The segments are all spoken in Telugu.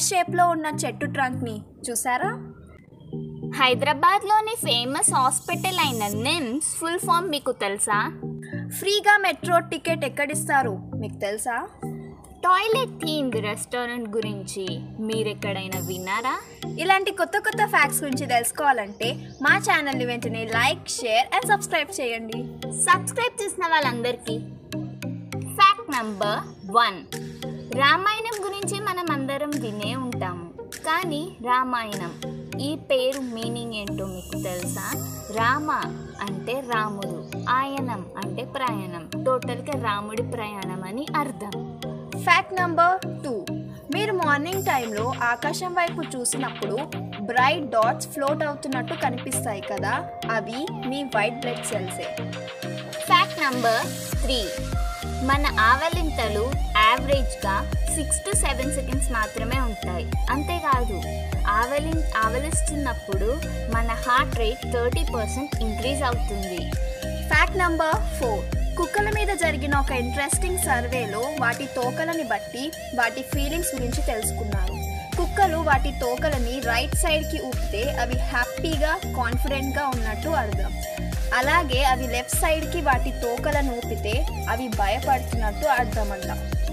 స్క్వేర్ షేప్లో ఉన్న చెట్టు ట్రంక్ని చూసారా హైదరాబాద్లోని ఫేమస్ హాస్పిటల్ అయిన నిమ్స్ ఫుల్ ఫామ్ మీకు తెలుసా ఫ్రీగా మెట్రో టికెట్ ఎక్కడిస్తారు మీకు తెలుసా టాయిలెట్ థీమ్డ్ రెస్టారెంట్ గురించి మీరెక్కడైనా విన్నారా ఇలాంటి కొత్త కొత్త ఫ్యాక్ట్స్ గురించి తెలుసుకోవాలంటే మా ఛానల్ని వెంటనే లైక్ షేర్ అండ్ సబ్స్క్రైబ్ చేయండి సబ్స్క్రైబ్ చేసిన వాళ్ళందరికీ ఫ్యాక్ట్ నంబర్ వన్ రామాయణం గురించి మనం అందరం వినే ఉంటాము కానీ రామాయణం ఈ పేరు మీనింగ్ ఏంటో మీకు తెలుసా రామ అంటే రాముడు ఆయనం అంటే ప్రయాణం టోటల్గా రాముడి ప్రయాణం అని అర్థం ఫ్యాక్ట్ నంబర్ టూ మీరు మార్నింగ్ టైంలో ఆకాశం వైపు చూసినప్పుడు బ్రైట్ డాట్స్ ఫ్లోట్ అవుతున్నట్టు కనిపిస్తాయి కదా అవి మీ వైట్ బ్లడ్ సెల్సే ఫ్యాక్ట్ నంబర్ త్రీ మన ఆవలింతలు యావరేజ్గా సిక్స్ టు సెవెన్ సెకండ్స్ మాత్రమే ఉంటాయి అంతేకాదు ఆవలి ఆవలిస్తున్నప్పుడు మన heart rate thirty percent increase అవుతుంది ఫ్యాక్ట్ నంబర్ ఫోర్ కుక్కల మీద జరిగిన ఒక ఇంట్రెస్టింగ్ సర్వేలో వాటి తోకలని బట్టి వాటి ఫీలింగ్స్ గురించి తెలుసుకున్నారు కుక్కలు వాటి తోకలని రైట్ సైడ్కి ఊపితే అవి హ్యాపీగా కాన్ఫిడెంట్గా ఉన్నట్టు అర్థం అలాగే అవి లెఫ్ట్ సైడ్కి వాటి తోకలను ఊపితే అవి భయపడుతున్నట్టు అర్థమంట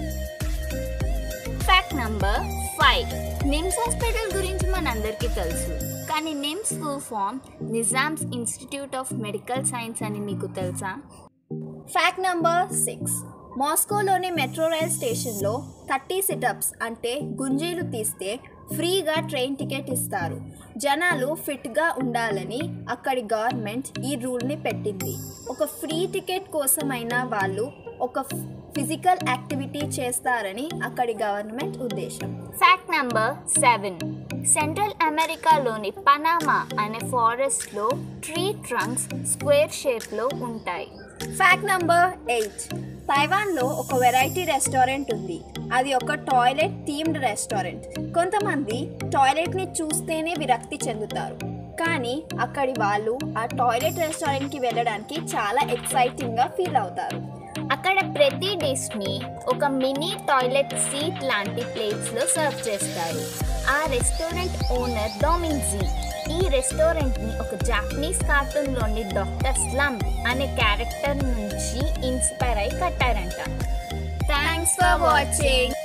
fact number five NIMS hospital గురించి మనందరికీ తెలుసు కానీ NIMS full form Nizam's institute of medical science అని మీకు తెలుసా ఫ్యాక్ట్ నంబర్ సిక్స్ మాస్కోలోని మెట్రో రైల్ స్టేషన్లో థర్టీ సిటప్స్ అంటే గుంజీలు తీస్తే ఫ్రీగా ట్రైన్ టికెట్ ఇస్తారు జనాలు ఫిట్గా ఉండాలని అక్కడి గవర్నమెంట్ ఈ రూల్ని పెట్టింది ఒక ఫ్రీ టికెట్ కోసమైనా వాళ్ళు ఒక ఫిజికల్ యాక్టివిటీ చేస్తారని అక్కడి గవర్నమెంట్ ఉద్దేశం ఫ్యాక్ట్ నంబర్ సెవెన్ సెంట్రల్ అమెరికాలోని పనామా అనే ఫారెస్ట్లో ట్రీ ట్రంక్స్ స్క్వేర్ షేప్లో ఉంటాయి ఫ్యాక్ట్ నంబర్ ఎయిట్ తైవాన్లో ఒక వెరైటీ రెస్టారెంట్ ఉంది అది ఒక టాయిలెట్ థీమ్డ్ రెస్టారెంట్ కొంతమంది టాయిలెట్ని చూస్తేనే విరక్తి చెందుతారు కానీ అక్కడి వాళ్ళు ఆ టాయిలెట్ రెస్టారెంట్కి వెళ్ళడానికి చాలా ఎక్సైటింగ్గా ఫీల్ అవుతారు అక్కడ ప్రతి డిష్ని ఒక మినీ టాయిలెట్ సీట్ లాంటి ప్లేట్స్లో సర్వ్ చేస్తారు ఆ రెస్టారెంట్ ఓనర్ డొమిన్జీ ఈ రెస్టారెంట్ని ఒక జాపనీస్ కార్టూన్లోని డాక్టర్ స్లమ్ అనే క్యారెక్టర్ నుంచి ఇన్స్పైర్ అయి కట్టారంట థ్యాంక్స్ ఫర్ వాచింగ్